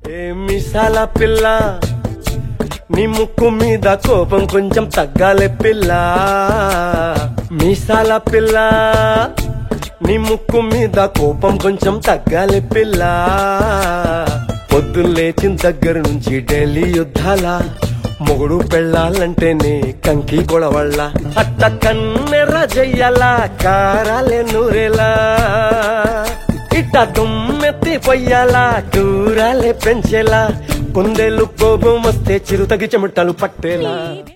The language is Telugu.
ఏ మిసాల పిల్ల నీ ముక్కు మీద కోపం కొంచెం తగ్గాలే పిల్ల మీసాల పిల్ల నీ ముక్కు మీద కోపం కొంచెం తగ్గాలే పిల్ల పొద్దున్న లేచిన దగ్గర నుంచి ఢిల్లీ యుద్ధాల మొగుడు పెళ్ళాలంటేనే కంకి గొడవళ్ళ అట్ట కన్నెర్ర జయ్యాల కారాలే నూరేలా ఇట్ట దుమ్మెత్తి పొయ్యాలా కూరాలే పెంచేలా కుందేలు కోపం వస్తే చిరుతగి చెమటలు పట్టేలా